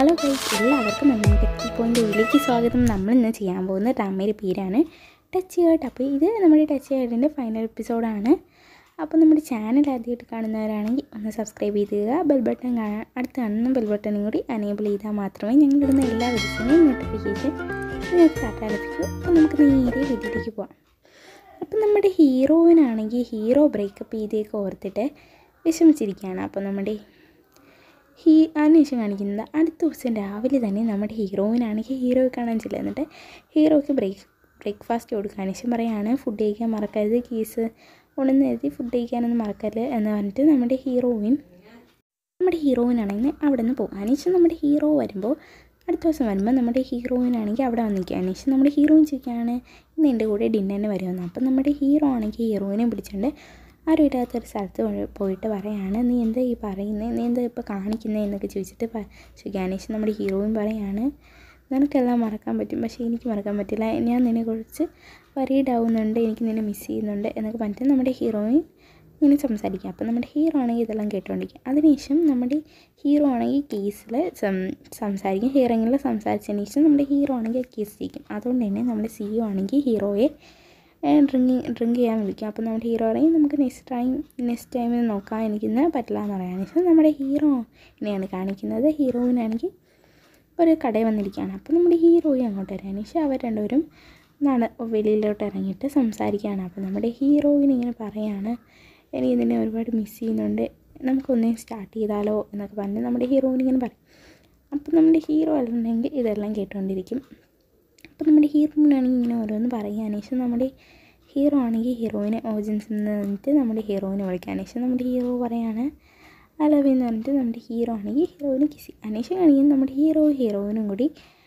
hello guys എല്ലാവർക്കും നമ്മുടെ techie point ഉള്ളിലേക്ക് സ്വാഗതം നമ്മൾ ഇന്ന് ചെയ്യാൻ പോകുന്ന ഡ്രാമയുടെ പേരാണ് ടച്ച് ഹേർട്ട് അപ്പോൾ ഇത് നമ്മുടെ ടച്ച് ഹേർട്ടിൻ്റെ ഫൈനൽ എപ്പിസോഡാണ് അപ്പോൾ നമ്മുടെ ചാനൽ ആദ്യമായിട്ട് കാണുന്നവരാണെങ്കിൽ ഒന്ന് സബ്സ്ക്രൈബ് ചെയ്തുക ബെൽ ബട്ടൺ കാണാൻ അടുത്ത് കാണുന്ന ബെൽ ബട്ടണും കൂടി അനേബിൾ ചെയ്താൽ മാത്രമേ ഞങ്ങളിടുന്ന എല്ലാ വീഡിയോസിൻ്റെയും നോട്ടിഫിക്കേഷൻ നിങ്ങൾക്ക് കാട്ടാൻ ലഭിക്കൂ അപ്പോൾ നമുക്ക് നേരെ വീട്ടിലേക്ക് പോകാം അപ്പം നമ്മുടെ ഹീറോയിനാണെങ്കിൽ ഹീറോ ബ്രേക്കപ്പ് ചെയ്തേക്ക് ഓർത്തിട്ട് വിഷമിച്ചിരിക്കുകയാണ് അപ്പോൾ നമ്മുടെ ഹീ അതിനുശേഷം കാണിക്കുന്നത് അടുത്ത ദിവസം രാവിലെ തന്നെ നമ്മുടെ ഹീറോയിനാണെങ്കിൽ ഹീറോയെ കാണാൻ ചെല്ലുക എന്നിട്ട് ഹീറോയ്ക്ക് ബ്രേക്ക് ബ്രേക്ക്ഫാസ്റ്റ് കൊടുക്കാൻ ശേഷം പറയാണ് ഫുഡ് കഴിക്കാൻ മറക്കരുത് കേസ് ഉണെന്ന് എഴുതി ഫുഡ് കഴിക്കാനൊന്നും മറക്കരുത് എന്ന് പറഞ്ഞിട്ട് നമ്മുടെ ഹീറോയിൻ നമ്മുടെ ഹീറോയിനാണെങ്കിൽ അവിടെ നിന്ന് പോകും അതിനുശേഷം നമ്മുടെ ഹീറോ വരുമ്പോൾ അടുത്ത ദിവസം വരുമ്പോൾ നമ്മുടെ ഹീറോയിനാണെങ്കിൽ അവിടെ വന്നിരിക്കുക അതിനുശേഷം നമ്മുടെ ഹീറോയിൻ ചോദിക്കുകയാണ് ഇന്ന് എൻ്റെ കൂടെ ഡിന്നറിന് വരുമെന്ന് അപ്പം നമ്മുടെ ഹീറോ ആണെങ്കിൽ ഹീറോയിനെ പിടിച്ചുകൊണ്ട് ആരും ഇല്ലാത്തൊരു സ്ഥലത്ത് പോയി- പോയിട്ട് പറയാണ് നീ എന്താ ഈ പറയുന്നത് നീ എന്താ ഇപ്പോൾ കാണിക്കുന്നത് എന്നൊക്കെ ചോദിച്ചിട്ട് പ- ചോദിക്കുക അതിനുശേഷം നമ്മുടെ ഹീറോയിൻ പറയാണ് നിനക്കെല്ലാം മറക്കാൻ പറ്റും പക്ഷേ എനിക്ക് മറക്കാൻ പറ്റില്ല ഞാൻ നിന്നെക്കുറിച്ച് വറീഡ് ആവുന്നുണ്ട് എനിക്ക് നിന്നെ മിസ് ചെയ്യുന്നുണ്ട് എന്നൊക്കെ പറഞ്ഞിട്ട് നമ്മുടെ ഹീറോയിൻ ഇങ്ങനെ സംസാരിക്കുക അപ്പോൾ നമ്മുടെ ഹീറോ ആണെങ്കിൽ ഇതെല്ലാം കേട്ടോണ്ടിരിക്കും അതിനുശേഷം നമ്മുടെ ഹീറോ ആണെങ്കിൽ കേസിൽ സംസാരിക്കും ഹിയറിങ്ങിൽ സംസാരിച്ചതിന് ശേഷം നമ്മുടെ ഹീറോ ആണെങ്കിൽ കേസ് ചെയ്യിക്കും അതുകൊണ്ട് തന്നെ നമ്മുടെ സി ഒ ആണെങ്കിൽ ഹീറോയെ ഡ്രിങ്ക് ഡ്രിങ്ക് ചെയ്യാൻ വിളിക്കും അപ്പോൾ നമ്മുടെ ഹീറോ പറയും നമുക്ക് നെക്സ്റ്റ് ടൈം നെക്സ്റ്റ് ടൈമിൽ നോക്കാൻ എനിക്കിന്ന് പറ്റില്ല എന്ന് പറയാൻ ശേഷം നമ്മുടെ ഹീറോ എന്നെയാണ് കാണിക്കുന്നത് ഹീറോയിനാണെങ്കിൽ ഒരു കടയിൽ വന്നിരിക്കുകയാണ് അപ്പോൾ നമ്മുടെ ഹീറോയും അങ്ങോട്ട് വരാൻ ശേഷം അവർ രണ്ടുപേരും നട വെളിയിലോട്ട് ഇറങ്ങിയിട്ട് സംസാരിക്കുകയാണ് അപ്പോൾ നമ്മുടെ ഹീറോയിൻ ഇങ്ങനെ പറയാണ് എനിക്ക് ഇതിനെ ഒരുപാട് മിസ് ചെയ്യുന്നുണ്ട് നമുക്കൊന്നേ സ്റ്റാർട്ട് ചെയ്താലോ എന്നൊക്കെ പറഞ്ഞ് നമ്മുടെ ഹീറോയിൻ ഇങ്ങനെ പറയും അപ്പോൾ നമ്മുടെ ഹീറോ അല്ലെന്നുണ്ടെങ്കിൽ ഇതെല്ലാം കേട്ടുകൊണ്ടിരിക്കും അപ്പോൾ നമ്മുടെ ഹീറോയിനാണെങ്കിൽ ഇങ്ങനെ ഓരോന്ന് പറയുകയാണ് ശേഷം നമ്മുടെ ഹീറോ ആണെങ്കിൽ ഹീറോയിനെ ഓജൻസിൽ നിന്ന് നിന്നിട്ട് നമ്മുടെ ഹീറോയിനെ വിളിക്കാൻ ശേഷം നമ്മുടെ ഹീറോ പറയാണ് ഐ ലവ് എന്ന് പറഞ്ഞിട്ട് നമ്മുടെ ഹീറോ ആണെങ്കിൽ ഹീറോയിനെ കിസ് ചെയ്യും അനേഷം കാണിക്കുന്നത് നമ്മുടെ ഹീറോ ഹീറോയിനും കൂടി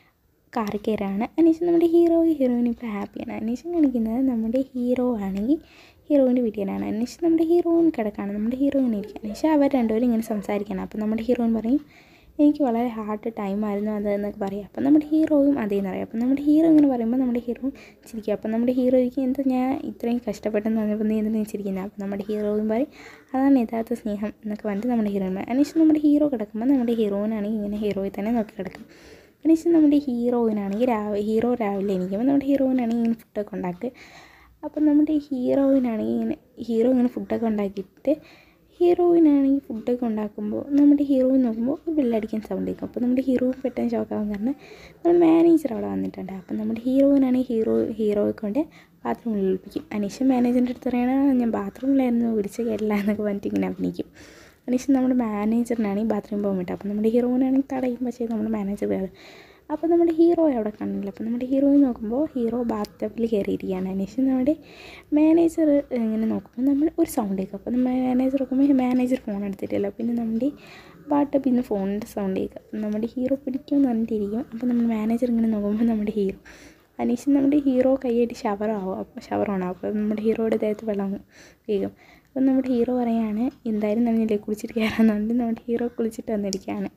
കാറിൽ കയറാണ് അനേഷം നമ്മുടെ ഹീറോ ഹീറോയിൻ ഇപ്പോൾ ഹാപ്പിയാണ് അനേഷം കാണിക്കുന്നത് നമ്മുടെ ഹീറോ ആണെങ്കിൽ ഹീറോയിൻ്റെ വീട്ടിലാണ് അനേഷം നമ്മുടെ ഹീറോയിൻ കിടക്കാണ് നമ്മുടെ ഹീറോയിൻ ഇരിക്കുക അനേഷം അവർ രണ്ടുപേരും ഇങ്ങനെ സംസാരിക്കണം അപ്പോൾ നമ്മുടെ ഹീറോയിൻ പറയും എനിക്ക് വളരെ ഹാർഡ് ടൈമായിരുന്നു അത് എന്നൊക്കെ പറയും അപ്പം നമ്മുടെ ഹീറോയും അതേന്ന് പറയും അപ്പം നമ്മുടെ ഹീറോ ഇങ്ങനെ പറയുമ്പോൾ നമ്മുടെ ഹീറോ ചിരിക്കും അപ്പം നമ്മുടെ ഹീറോയ്ക്ക് എന്താ ഞാൻ ഇത്രയും കഷ്ടപ്പെട്ടെന്ന് പറഞ്ഞപ്പോൾ നീ എന്തിനാ ചിരിക്കുന്നത് അപ്പം നമ്മുടെ ഹീറോയും പറയും അതാണ് യഥാർത്ഥ സ്നേഹം എന്നൊക്കെ പറഞ്ഞിട്ട് നമ്മുടെ ഹീറോയിൻ പറയും അതിനുശേഷം നമ്മുടെ ഹീറോ കിടക്കുമ്പോൾ നമ്മുടെ ഹീറോയിനാണെങ്കിൽ ഇങ്ങനെ ഹീറോയെ തന്നെ നോക്കി കിടക്കും അതിനുശേഷം നമ്മുടെ ഹീറോയിനാണെങ്കിൽ രാവിലെ ഹീറോ രാവിലെ എണീക്കുമ്പോൾ നമ്മുടെ ഹീറോയിനാണെങ്കിൽ ഇങ്ങനെ ഫുഡൊക്കെ ഉണ്ടാക്കി അപ്പം നമ്മുടെ ഹീറോയിനാണെങ്കിൽ ഇങ്ങനെ ഹീറോ ഇങ്ങനെ ഫുഡൊക്കെ ഉണ്ടാക്കിയിട്ട് ഹീറോയിനാണെങ്കിൽ ഫുഡൊക്കെ ഉണ്ടാക്കുമ്പോൾ നമ്മുടെ ഹീറോയിൻ നോക്കുമ്പോൾ ഒരു ബെല്ലടിക്കാൻ സൗണ്ട് കേൾക്കും അപ്പോൾ നമ്മുടെ ഹീറോയിൻ പെട്ടെന്ന് ഷോക്കാവും കാരണം നമ്മുടെ മാനേജർ അവിടെ വന്നിട്ടുണ്ട് അപ്പം നമ്മുടെ ഹീറോയിനാണെങ്കിൽ ഹീറോ ഹീറോയെ കൊണ്ട് ബാത്റൂമിൽ ഒളിപ്പിക്കും അനീഷ് മാനേജറിൻ്റെ അടുത്ത് പറയണ ഞാൻ ബാത്റൂമിലായിരുന്നു വിളിച്ച് കേട്ടില്ല എന്നൊക്കെ പറഞ്ഞിട്ട് ഇങ്ങനെ അഭിനയിക്കും അനീഷ് നമ്മുടെ മാനേജറിനാണെങ്കിൽ ബാത്റൂമിൽ പോകാൻ പറ്റും അപ്പോൾ നമ്മുടെ ഹീറോയിനാണെങ്കിൽ തടയും പക്ഷേ നമ്മുടെ മാനേജർ വേറെ അപ്പോൾ നമ്മുടെ ഹീറോ അവിടെ കാണില്ല അപ്പോൾ നമ്മുടെ ഹീറോയെ നോക്കുമ്പോൾ ഹീറോ ബാത്ത് ടബിൽ കയറിയിരിക്കുകയാണ് അതിനുശേഷം നമ്മുടെ മാനേജർ ഇങ്ങനെ നോക്കുമ്പോൾ നമ്മൾ ഒരു സൗണ്ട് കേൾക്കും അപ്പോൾ നമ്മൾ മാനേജർ നോക്കുമ്പോൾ മാനേജർ ഫോൺ എടുത്തിട്ടില്ല പിന്നെ നമ്മുടെ ബാത്ത് ടബിൽ നിന്ന് ഫോണിൻ്റെ സൗണ്ട് കേൾക്കും അപ്പം നമ്മുടെ ഹീറോ പിടിക്കുമെന്ന് പറഞ്ഞിട്ടിരിക്കും അപ്പോൾ നമ്മുടെ മാനേജർ ഇങ്ങനെ നോക്കുമ്പോൾ നമ്മുടെ ഹീറോ അതിനുശേഷം നമ്മുടെ ഹീറോ കൈയായിട്ട് ഷവറാവും അപ്പോൾ ഷവറാണ് അപ്പോൾ നമ്മുടെ ഹീറോയുടെ ദേഹത്ത് വെള്ളം വീഴും അപ്പം നമ്മുടെ ഹീറോ പറയാണ് എന്തായാലും നമ്മളില്ലേ കുളിച്ചിട്ട് കയറാമെന്ന് പറഞ്ഞിട്ട് നമ്മുടെ ഹീറോ കുളിച്ചിട്ട് വന്നിരിക്കുകയാണ്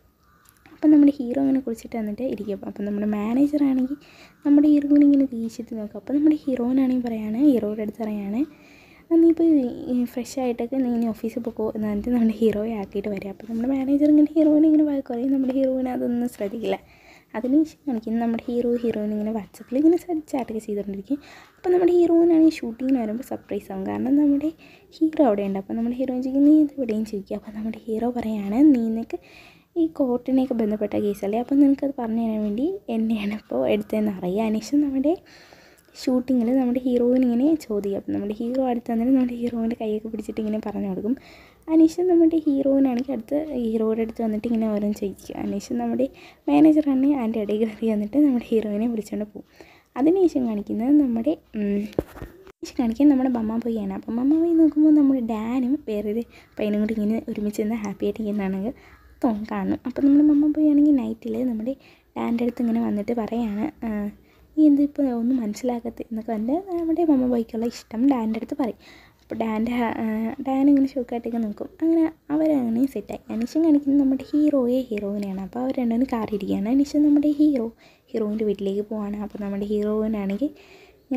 അപ്പം നമ്മുടെ ഹീറോ ഇങ്ങനെ കുളിച്ചിട്ട് വന്നിട്ട് ഇരിക്കും അപ്പം നമ്മുടെ മാനേജർ ആണെങ്കിൽ നമ്മുടെ ഹീറോയിനെ ഇങ്ങനെ വീശിട്ട് നോക്കും അപ്പം നമ്മുടെ ഹീറോയിനാണെങ്കിൽ പറയാണ് ഹീറോയുടെ അടുത്ത് പറയാണ് "ആ, നീ ഇപ്പോൾ ഫ്രഷ് ആയിട്ടൊക്കെ നീ ഇനി ഓഫീസിൽ പോകോ എന്ന് പറഞ്ഞിട്ട് നമ്മുടെ ഹീറോയെ ആക്കിയിട്ട് വരിക അപ്പം നമ്മുടെ മാനേജർ ഇങ്ങനെ ഹീറോയിനെ ഇങ്ങനെ വഴക്കുറയും നമ്മുടെ ഹീറോയിനെ അതൊന്നും ശ്രദ്ധിക്കില്ല അതിന് ശേഷം കാണിക്കുന്നത് നമ്മുടെ ഹീറോ ഹീറോയിൻ ഇങ്ങനെ വാട്സപ്പിൽ ഇങ്ങനെ ചാറ്റൊക്കെ ചെയ്തുകൊണ്ടിരിക്കും അപ്പോൾ നമ്മുടെ ഹീറോയിനാണെങ്കിൽ ഷൂട്ടിങ്ങിന് വരുമ്പോൾ സർപ്രൈസ് ആവും കാരണം നമ്മുടെ ഹീറോ അവിടെ ഉണ്ട് അപ്പോൾ നമ്മുടെ ഹീറോയിൻ ചോദിക്കും നീ ഇത് ഇവിടെയും ചോദിക്കുക അപ്പോൾ നമ്മുടെ ഹീറോ പറയാണ് നീ നിനക്ക് ഈ കോർട്ടിനെയൊക്കെ ബന്ധപ്പെട്ട കേസല്ലേ അപ്പോൾ നിനക്കത് പറഞ്ഞു തരാൻ വേണ്ടി എന്നെയാണ് ഇപ്പോൾ എടുത്തതെന്ന് അറിയാം അനേഷം നമ്മുടെ ഷൂട്ടിങ്ങിൽ നമ്മുടെ ഹീറോയിൻ ഇങ്ങനെ ചോദിക്കും അപ്പം നമ്മുടെ ഹീറോ അടുത്ത് വന്നിട്ട് നമ്മുടെ ഹീറോയിൻ്റെ കൈയൊക്കെ പിടിച്ചിട്ട് ഇങ്ങനെ പറഞ്ഞു കൊടുക്കും അനേഷം നമ്മുടെ ഹീറോയിനാണെങ്കിൽ അടുത്ത് ഹീറോയുടെ അടുത്ത് വന്നിട്ട് ഇങ്ങനെ ഓരോന്ന് ചോദിക്കും അനേഷം നമ്മുടെ മാനേജറാണെങ്കിൽ അതിൻ്റെ ഇടയിൽ കയറി വന്നിട്ട് നമ്മുടെ ഹീറോയിനെ വിളിച്ചുകൊണ്ട് പോകും അതിനുശേഷം കാണിക്കുന്നത് നമ്മുടെ ഉം, ശേഷം കാണിക്കാൻ നമ്മുടെ മമ്മ പോയാണ് അപ്പം മമ്മ പോയി നോക്കുമ്പോൾ നമ്മുടെ ഡാനും വേറൊരു പയ്യനും കൂടി ഇങ്ങനെ ഒരുമിച്ച് നിന്ന് ഹാപ്പി ആയിട്ട് ഇരിക്കുന്നതാണെങ്കിൽ തോന്നും കാണും അപ്പം നമ്മുടെ മമ്മ പോയാണെങ്കിൽ നൈറ്റിൽ നമ്മുടെ ഡാൻ്റെ അടുത്ത് ഇങ്ങനെ വന്നിട്ട് പറയാണ് "ആ, നീ എന്താ ഇപ്പോൾ ഒന്നും മനസ്സിലാക്കത്ത് എന്നൊക്കെ പറഞ്ഞിട്ട് നമ്മുടെ മമ്മ ബോയ്ക്കുള്ള ഇഷ്ടം ഡാൻ്റെ അടുത്ത് പറയും അപ്പോൾ ഡാൻ്റെ ഡാൻ ഇങ്ങനെ ഷോക്കായിട്ടൊക്കെ നോക്കും അങ്ങനെ അവരങ്ങനെ സെറ്റായി അനീഷൻ കാണിക്കുന്നത് നമ്മുടെ ഹീറോയെ ഹീറോയിനെയാണ് അപ്പോൾ അവർ രണ്ടുപേരും കാറിയിരിക്കുകയാണ് അനീഷൻ നമ്മുടെ ഹീറോ ഹീറോയിൻ്റെ വീട്ടിലേക്ക് പോവാണ് അപ്പോൾ നമ്മുടെ ഹീറോയിനാണെങ്കിൽ ഇങ്ങനെ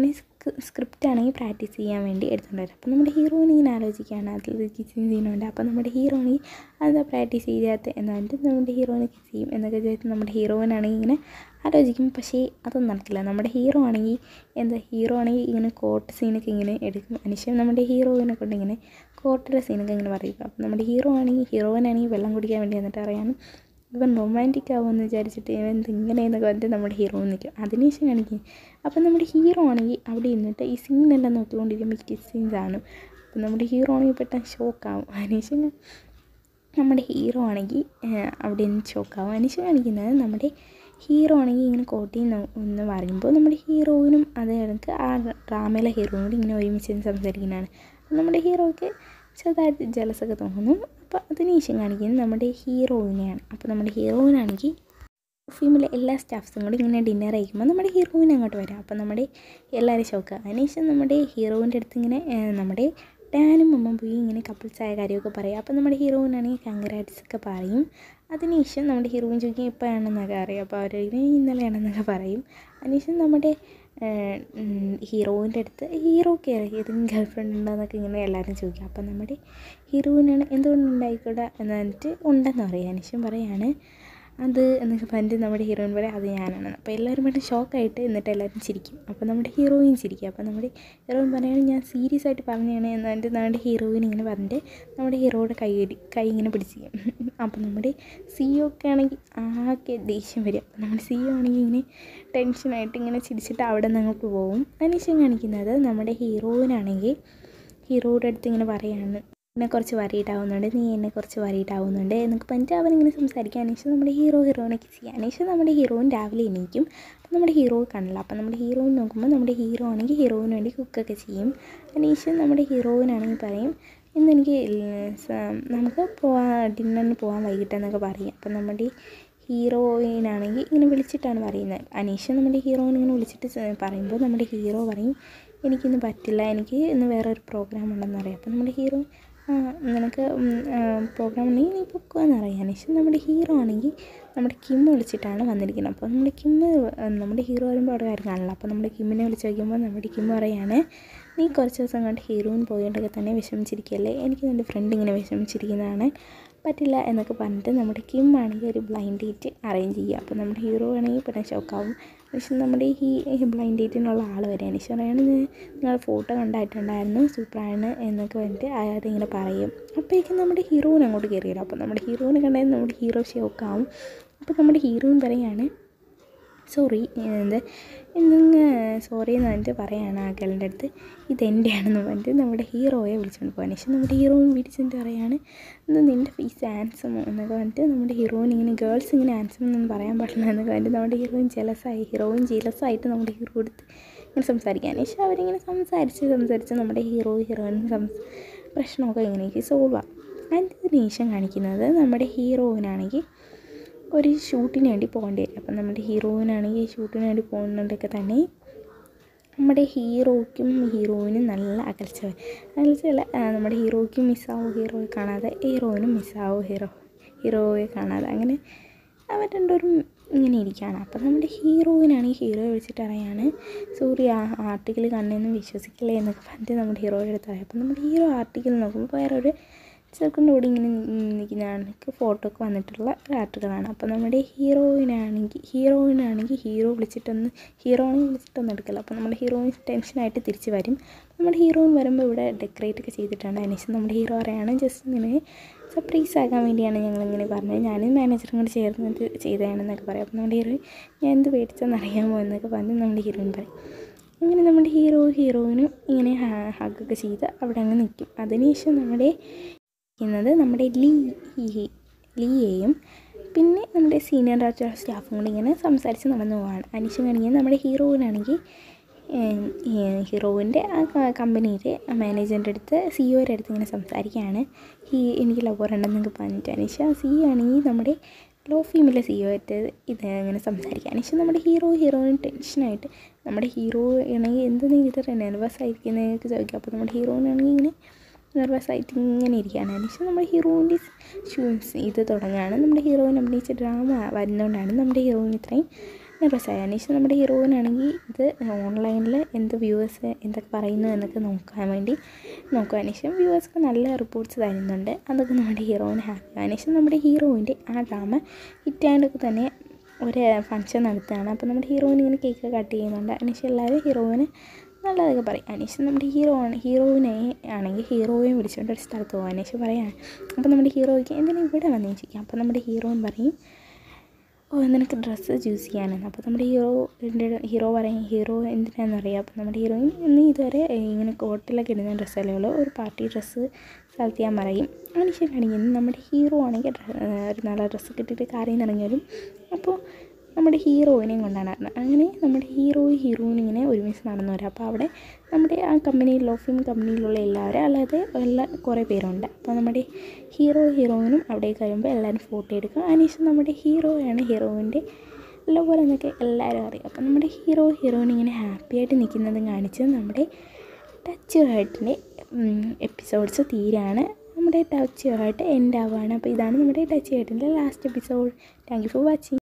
സ്ക്രിപ്റ്റ് ആണെങ്കിൽ പ്രാക്ടീസ് ചെയ്യാൻ വേണ്ടി എടുത്തുകൊണ്ട് വരും അപ്പോൾ നമ്മുടെ ഹീറോയിൻ ഇങ്ങനെ ആലോചിക്കുകയാണ് അതിൽ കിസിങ് സീനുണ്ട് അപ്പോൾ നമ്മുടെ ഹീറോ ആണെങ്കിൽ അതാ പ്രാക്ടീസ് ചെയ്യാത്ത എന്നിട്ട് നമ്മുടെ ഹീറോയിനെ കിസ് ചെയ്യും എന്നൊക്കെ ചോദിച്ചാൽ നമ്മുടെ ഹീറോയിനാണെങ്കിൽ ഇങ്ങനെ ആലോചിക്കും പക്ഷേ അതൊന്നും നടക്കില്ല നമ്മുടെ ഹീറോ ആണെങ്കിൽ എന്താ ഹീറോ ആണെങ്കിൽ ഇങ്ങനെ കോർട്ട് സീനൊക്കെ ഇങ്ങനെ എടുക്കും അനുശയം നമ്മുടെ ഹീറോയിനെ കൊണ്ട് ഇങ്ങനെ കോർട്ടിലെ സീനൊക്കെ ഇങ്ങനെ പറയും അപ്പോൾ നമ്മുടെ ഹീറോ ആണെങ്കിൽ ഹീറോയിനാണെങ്കിൽ വെള്ളം കുടിക്കാൻ വേണ്ടി എന്നിട്ട് അറിയാനും ഇവൻ റൊമാൻറ്റിക് ആവുമെന്ന് വിചാരിച്ചിട്ട് ഇവൻ ഇങ്ങനെയെന്നൊക്കെ പറഞ്ഞിട്ട് നമ്മുടെ ഹീറോ നിൽക്കും അതിനുശേഷം കാണിക്കും അപ്പം നമ്മുടെ ഹീറോ ആണെങ്കിൽ അവിടെ ഇരുന്നിട്ട് ഈ സീനെല്ലാം നോക്കിക്കൊണ്ടിരിക്കുമ്പോൾ കിസ് സീൻസ് ആണ് അപ്പം നമ്മുടെ ഹീറോ ആണെങ്കിൽ പെട്ടെന്ന് ഷോക്കാവും അതിനുശേഷം നമ്മുടെ ഹീറോ ആണെങ്കിൽ അവിടെ നിന്ന് ഷോക്കാവും അതിനുശേഷം കാണിക്കുന്നത് നമ്മുടെ ഹീറോ ആണെങ്കിൽ ഇങ്ങനെ കോട്ടയിൽ എന്ന് പറയുമ്പോൾ നമ്മുടെ ഹീറോയിനും അതേ കണക്ക് ആ ഡ്രാമയിലെ ഹീറോയും കൂടി ഇങ്ങനെ ഒരുമിച്ച് നിന്ന് സംസാരിക്കുന്നതാണ് അപ്പം നമ്മുടെ ഹീറോയ്ക്ക് ചെറുതായിട്ട് ജലസൊക്കെ തോന്നുന്നു അപ്പോൾ അതിനുശേഷം കാണിക്കുന്നത് നമ്മുടെ ഹീറോയിനെയാണ് അപ്പോൾ നമ്മുടെ ഹീറോയിനാണെങ്കിൽ ഫിലിമിലെ എല്ലാ സ്റ്റാഫ്സും കൂടി ഇങ്ങനെ ഡിന്നർ കഴിക്കുമ്പോൾ നമ്മുടെ ഹീറോയിൻ അങ്ങോട്ട് വരാം അപ്പോൾ നമ്മുടെ എല്ലാവരും ഷോക്കുക അതിനുശേഷം നമ്മുടെ ഹീറോയിൻ്റെ അടുത്ത് ഇങ്ങനെ നമ്മുടെ ഡാനും അമ്മ പോയി ഇങ്ങനെ കപ്പിൾസായ കാര്യമൊക്കെ പറയും അപ്പോൾ നമ്മുടെ ഹീറോയിനാണെങ്കിൽ കൺഗ്രാറ്റ്സ് ഒക്കെ പറയും അതിനുശേഷം നമ്മുടെ ഹീറോയിൻ ചോദിക്കും എപ്പോഴാണെന്നൊക്കെ അറിയാം അപ്പോൾ അവർ ഇന്നലെയാണെന്നൊക്കെ പറയും അതിനുശേഷം നമ്മുടെ ഹീറോയിൻ്റെ അടുത്ത് ഹീറോക്ക് ഏതെങ്കിലും ഗേൾ ഫ്രണ്ട് ഉണ്ടോ എന്നൊക്കെ ഇങ്ങനെ എല്ലാവരും ചോദിക്കും അപ്പം നമ്മുടെ ഹീറോയിനാണ് എന്തുകൊണ്ട് ഉണ്ടായിക്കൂടാ എന്ന് പറഞ്ഞിട്ട് ഉണ്ടെന്ന് പറയും അതിനുശേഷം പറയാണ് അത് എന്നൊക്കെ പറഞ്ഞിട്ട് നമ്മുടെ ഹീറോയിൻ പറയും അത് ഞാനാണ് അപ്പോൾ എല്ലാവരും പെട്ടെന്ന് ഷോക്കായിട്ട് എന്നിട്ട് എല്ലാവരും ചിരിക്കും അപ്പോൾ നമ്മുടെ ഹീറോയിൻ ചിരിക്കും അപ്പോൾ നമ്മുടെ ഹീറോയിൻ പറയുകയാണ് ഞാൻ സീരിയസ് ആയിട്ട് പറഞ്ഞതാണ് എന്ന് പറഞ്ഞിട്ട് നമ്മുടെ ഹീറോയിൻ ഇങ്ങനെ പറഞ്ഞിട്ട് നമ്മുടെ ഹീറോയുടെ കൈ കൈ ഇങ്ങനെ പിടിച്ചിരിക്കും അപ്പോൾ നമ്മുടെ സിഒ ഒക്കെ ആണെങ്കിൽ ആകെ ദേഷ്യം വരും അപ്പോൾ നമ്മുടെ സിഒ ആണെങ്കിൽ ഇങ്ങനെ ടെൻഷനായിട്ട് ഇങ്ങനെ ചിരിച്ചിട്ട് അവിടെ നിന്ന് അങ്ങോട്ട് പോകും അതിനുശേഷം കാണിക്കുന്നത് നമ്മുടെ ഹീറോയിനാണെങ്കിൽ ഹീറോയുടെ അടുത്ത് ഇങ്ങനെ പറയാണ് എന്നെ കുറച്ച് വറീഡ് ആവുന്നുണ്ട് നീ എന്നെ കുറച്ച് വറീഡ് ആവുന്നുണ്ട് എന്നൊക്കെ പറഞ്ഞിട്ട് അവനിങ്ങനെ സംസാരിക്കുക അനേഷം നമ്മുടെ ഹീറോ ഹീറോയിനെ കിസ് ചെയ്യുക അനേഷം നമ്മുടെ ഹീറോയിൻ രാവിലെ എണീക്കും അപ്പോൾ നമ്മുടെ ഹീറോ കാണില്ല അപ്പോൾ നമ്മുടെ ഹീറോയിൻ നോക്കുമ്പോൾ നമ്മുടെ ഹീറോ ആണെങ്കിൽ ഹീറോയിന് വേണ്ടി കുക്കൊക്കെ ചെയ്യും അനേഷം നമ്മുടെ ഹീറോയിനാണെങ്കിൽ പറയും ഇന്ന് എനിക്ക് നമുക്ക് പോവാൻ ഡിന്നറിന് പോകാൻ വൈകിട്ടെന്നൊക്കെ പറയും അപ്പം നമ്മുടെ ഹീറോയിനാണെങ്കിൽ ഇങ്ങനെ വിളിച്ചിട്ടാണ് പറയുന്നത് അനീഷ് നമ്മുടെ ഹീറോയിൻ ഇങ്ങനെ വിളിച്ചിട്ട് പറയുമ്പോൾ നമ്മുടെ ഹീറോ പറയും എനിക്കിന്ന് പറ്റില്ല എനിക്ക് ഇന്ന് വേറെ ഒരു പ്രോഗ്രാം ഉണ്ടെന്ന് അറിയാം അപ്പോൾ നമ്മുടെ ഹീറോ നിനക്ക് പ്രോഗ്രാം ഉണ്ടെങ്കിൽ നീ പൊക്കോ എന്ന് പറയാം അനീഷ് നമ്മുടെ ഹീറോ ആണെങ്കിൽ നമ്മുടെ കിം വിളിച്ചിട്ടാണ് വന്നിരിക്കുന്നത് അപ്പോൾ നമ്മുടെ കിം നമ്മുടെ ഹീറോ വരുമ്പോൾ അവിടെ കാര്യം കാണില്ല അപ്പോൾ നമ്മുടെ കിമ്മിനെ വിളിച്ച് വയ്ക്കുമ്പോൾ നമ്മുടെ കിം പറയാണ് നീ കുറച്ച് ദിവസം കൊണ്ട് ഹീറോയിൻ പോയിട്ടൊക്കെ തന്നെ വിഷമിച്ചിരിക്കുകയല്ലേ എനിക്ക് നിൻ്റെ ഫ്രണ്ട് ഇങ്ങനെ വിഷമിച്ചിരിക്കുന്നതാണ് പറ്റില്ല എന്നൊക്കെ പറഞ്ഞിട്ട് നമ്മുടെ കിം ആണെങ്കിൽ ഒരു ബ്ലൈൻഡ് ഡേറ്റ് അറേഞ്ച് ചെയ്യുക അപ്പോൾ നമ്മുടെ ഹീറോ ആണെങ്കിൽ പിന്നെ ഷോക്കാവും പക്ഷെ നമ്മുടെ ഈ ബ്ലൈൻഡ് ഡേറ്റിനുള്ള ആൾ വരെ എനിക്ക് പറയാണ് നിങ്ങൾ ഫോട്ടോ കണ്ടായിട്ടുണ്ടായിരുന്നു സൂപ്പറാണ് എന്നൊക്കെ പറഞ്ഞിട്ട് അയാൾ ഇങ്ങനെ പറയും അപ്പോഴേക്കും നമ്മുടെ ഹീറോയിൻ അങ്ങോട്ട് കയറി വരും അപ്പോൾ നമ്മുടെ ഹീറോയിനെ കണ്ടാൽ നമ്മുടെ ഹീറോ ഷോക്കാവും അപ്പോൾ നമ്മുടെ ഹീറോയിൻ പറയാണ് സോറി എന്ത് എന്തെന്ന് സോറി എന്ന് പറഞ്ഞിട്ട് പറയാണ് ആ ഗേളിൻ്റെ അടുത്ത് ഇതെൻ്റെയാണെന്ന് പറഞ്ഞിട്ട് നമ്മുടെ ഹീറോയെ വിളിച്ചുകൊണ്ട് പോകാൻ പക്ഷേ നമ്മുടെ ഹീറോയിൻ വിളിച്ചിട്ട് പറയാണ് ഇത് നിൻ്റെ ഫീസ് ആൻസമോ എന്നൊക്കെ പറഞ്ഞിട്ട് നമ്മുടെ ഹീറോയിൻ ഇങ്ങനെ ഗേൾസ് ഇങ്ങനെ ആൻസം എന്നൊന്നും പറയാൻ പാടില്ല എന്നൊക്കെ പറഞ്ഞിട്ട് നമ്മുടെ ഹീറോയിൻ ജലസായി ഹീറോയിൻ ജലസായിട്ട് നമ്മുടെ ഹീറോ എടുത്ത് ഇങ്ങനെ സംസാരിക്കാൻ പക്ഷേ അവരിങ്ങനെ സംസാരിച്ച് സംസാരിച്ച് നമ്മുടെ ഹീറോ ഹീറോയിൻ സംസ് പ്രശ്നമൊക്കെ ഇങ്ങനെയൊക്കെ സോൾവ് ആകും അതിന് ശേഷം കാണിക്കുന്നത് നമ്മുടെ ഹീറോയിനാണെങ്കിൽ ഒരു ഷൂട്ടിന് വേണ്ടി പോകേണ്ടി വരും അപ്പം നമ്മുടെ ഹീറോയിനാണെങ്കിൽ ഷൂട്ടിന് വേണ്ടി പോകുന്നുണ്ടൊക്കെ തന്നെ നമ്മുടെ ഹീറോയ്ക്കും ഹീറോയിനും നല്ല അകൽച്ച വരും അകൽച്ചയല്ല നമ്മുടെ ഹീറോയ്ക്കും മിസ്സാവും ഹീറോയെ കാണാതെ ഹീറോയിനും മിസ്സാവും ഹീറോ ഹീറോയെ കാണാതെ അങ്ങനെ അവർ രണ്ടുപേരും ഇങ്ങനെ ഇരിക്കുകയാണ് അപ്പം നമ്മുടെ ഹീറോയിനാണെങ്കിൽ ഹീറോയെ വിളിച്ചിട്ട് അറിയാണ് സോറി ആ ആർട്ടിക്കിൾ കണ്ണെന്നും വിശ്വസിക്കില്ല എന്നൊക്കെ പറഞ്ഞിട്ട് നമ്മുടെ ഹീറോയുടെ അടുത്ത് പറയും അപ്പം നമ്മുടെ ഹീറോ ആർട്ടിക്കിൾ നോക്കുമ്പോൾ വേറെ ഒരു ചെറുക്കൻ്റെ കൂടെ ഇങ്ങനെ നിൽക്കുന്നതാണ് ഫോട്ടോ ഒക്കെ വന്നിട്ടുള്ള ഒരു ആർട്ടിക്കിളാണ് അപ്പോൾ നമ്മുടെ ഹീറോയിനാണെങ്കിൽ ഹീറോയിനാണെങ്കിൽ ഹീറോ വിളിച്ചിട്ടൊന്ന് ഹീറോയിനെ വിളിച്ചിട്ടൊന്നും എടുക്കില്ല അപ്പോൾ നമ്മുടെ ഹീറോയിൻ ടെൻഷനായിട്ട് തിരിച്ച് വരും നമ്മുടെ ഹീറോയിൻ വരുമ്പോൾ ഇവിടെ ഡെക്കറേറ്റ് ഒക്കെ ചെയ്തിട്ടുണ്ട് അതിനുശേഷം നമ്മുടെ ഹീറോ പറയാണ് ജസ്റ്റ് ഇങ്ങനെ സർപ്രൈസ് ആക്കാൻ വേണ്ടിയാണ് ഞങ്ങളിങ്ങനെ പറഞ്ഞത് ഞാനും മാനേജറും കൂടി ചേർന്നിട്ട് ചെയ്തതാണെന്നൊക്കെ പറയും അപ്പോൾ നമ്മുടെ ഹീറോയിൻ ഞാൻ എന്ത് പേടിച്ചെന്ന് അറിയാമോ എന്നൊക്കെ പറഞ്ഞ് നമ്മുടെ ഹീറോയിൻ പറയും അങ്ങനെ നമ്മുടെ ഹീറോ ഹീറോയിനും ഇങ്ങനെ ഹഗ്ഗൊക്കെ ചെയ്ത് അവിടെ അങ്ങ് നിൽക്കും അതിനുശേഷം നമ്മുടെ ക്കുന്നത് നമ്മുടെ ലീ ലീയെയും പിന്നെ നമ്മുടെ സീനിയർ ആയിട്ടുള്ള സ്റ്റാഫും കൂടി ഇങ്ങനെ സംസാരിച്ച് നടന്നു പോവാണ് അനീഷ് കാണിക്കുന്നത് നമ്മുടെ ഹീറോയിനാണെങ്കിൽ ഹീറോയിൻ്റെ ആ കമ്പനിയിലെ മാനേജറിൻ്റെ അടുത്ത് സിഇഒയുടെ അടുത്ത് ഇങ്ങനെ സംസാരിക്കുകയാണ് ഈ എനിക്ക് ലവർ ഉണ്ടെന്നൊക്കെ പറഞ്ഞിട്ട് അനീഷ സി ആണെങ്കിൽ നമ്മുടെ ലോ ഫീമിലെ സിഇഒ ആയിട്ട് ഇത് ഇങ്ങനെ സംസാരിക്കുക അനീഷ നമ്മുടെ ഹീറോ ഹീറോയിൻ ടെൻഷനായിട്ട് നമ്മുടെ ഹീറോ ആണെങ്കിൽ എന്ത് നീ ഇത് നെർവസ് ആയിരിക്കുന്നതൊക്കെ ചോദിക്കുക അപ്പോൾ നമ്മുടെ ഹീറോയിനാണെങ്കിൽ ഇങ്ങനെ നെർവസ് ആയിട്ട് ഇങ്ങനെ ഇരിക്കുകയാണ് അതിനുശേഷം നമ്മുടെ ഹീറോയിൻ്റെ ഷൂസ് ഇത് തുടങ്ങുകയാണ് നമ്മുടെ ഹീറോയിൻ അഭിനയിച്ച ഡ്രാമ വരുന്നതുകൊണ്ടാണ് നമ്മുടെ ഹീറോയിൻ ഇത്രയും നെർവസായി അതിനുശേഷം നമ്മുടെ ഹീറോയിനാണെങ്കിൽ ഇത് ഓൺലൈനിൽ എന്ത് വ്യൂവേഴ്സ് എന്തൊക്കെ പറയുന്നു എന്നൊക്കെ നോക്കാൻ വേണ്ടി നോക്കുക അതിനുശേഷം വ്യൂവേഴ്സൊക്കെ നല്ല റിപ്പോർട്ട്സ് തരുന്നുണ്ട് അതൊക്കെ നമ്മുടെ ഹീറോയിന് ഹാപ്പി അതിനുശേഷം നമ്മുടെ ഹീറോയിൻ്റെ ആ ഡ്രാമ ഹിറ്റായതൊക്കെ തന്നെ ഒരു ഫംഗ്ഷൻ നടത്തുകയാണ് അപ്പോൾ നമ്മുടെ ഹീറോയിൻ ഇങ്ങനെ കേക്ക് കട്ട് ചെയ്യുന്നുണ്ട് അതിനുശേഷം എല്ലാവരും ഹീറോയിന് നല്ലതൊക്കെ പറയും അതിനുശേഷം നമ്മുടെ ഹീറോ ആണ് ഹീറോയിനെ ആണെങ്കിൽ ഹീറോയെ വിളിച്ചുകൊണ്ട് ഒരു സ്ഥലത്ത് പോകും അതിനുശേഷം പറയാം അപ്പോൾ നമ്മുടെ ഹീറോയ്ക്ക് എന്തിനാ ഇവിടെ വന്നു ചോദിക്കാം അപ്പോൾ നമ്മുടെ ഹീറോയിൻ പറയും ഓ നിനക്ക് ഡ്രസ്സ് ചൂസ് ചെയ്യാനാണ് അപ്പോൾ നമ്മുടെ ഹീറോ ഹീറോ പറയും ഹീറോ എന്തിനാണെന്ന് അറിയാം അപ്പോൾ നമ്മുടെ ഹീറോയിൻ നീ ഇതുവരെ ഇങ്ങനെ കോട്ടിലൊക്കെ ഇടുന്ന ഡ്രസ്സല്ലേ ഉള്ളൂ ഒരു പാർട്ടി ഡ്രസ്സ് സെലക്ട് ചെയ്യാൻ പറയും അതിനുശേഷം കാണിക്കുന്നത് നമ്മുടെ ഹീറോ ആണെങ്കിൽ ഒരു നല്ല ഡ്രസ്സ് കിട്ടിയിട്ട് കാറിൽ നിന്ന് ഇറങ്ങിയാലും അപ്പോൾ നമ്മുടെ ഹീറോയിനെയും കൊണ്ടാണ് നടന്നത് അങ്ങനെ നമ്മുടെ ഹീറോയും ഹീറോയിനും ഇങ്ങനെ ഒരുമിച്ച് നടന്നു വരാം അപ്പോൾ അവിടെ നമ്മുടെ ആ കമ്പനിയിൽ ലോ ഫിലിം കമ്പനിയിലുള്ള എല്ലാവരും അല്ലാതെ എല്ലാ കുറേ പേരുണ്ട് അപ്പോൾ നമ്മുടെ ഹീറോ ഹീറോയിനും അവിടേക്ക് വരുമ്പോൾ എല്ലാവരും ഫോട്ടോ എടുക്കും അതിനുശേഷം നമ്മുടെ ഹീറോയാണ് ഹീറോയിൻ്റെ ലവർ എന്നൊക്കെ എല്ലാവരും അറിയാം അപ്പോൾ നമ്മുടെ ഹീറോ ഹീറോയിൻ ഇങ്ങനെ ഹാപ്പി ആയിട്ട് നിൽക്കുന്നതും കാണിച്ച് നമ്മുടെ ടച്ച് ഹേർട്ടിൻ്റെ എപ്പിസോഡ്സ് തീരാണ് നമ്മുടെ ടച്ച് ഹേർട്ട് എൻഡ് ആവുകയാണ് അപ്പോൾ ഇതാണ് നമ്മുടെ ടച്ച് ഹേർട്ടിൻ്റെ last episode thank you for watching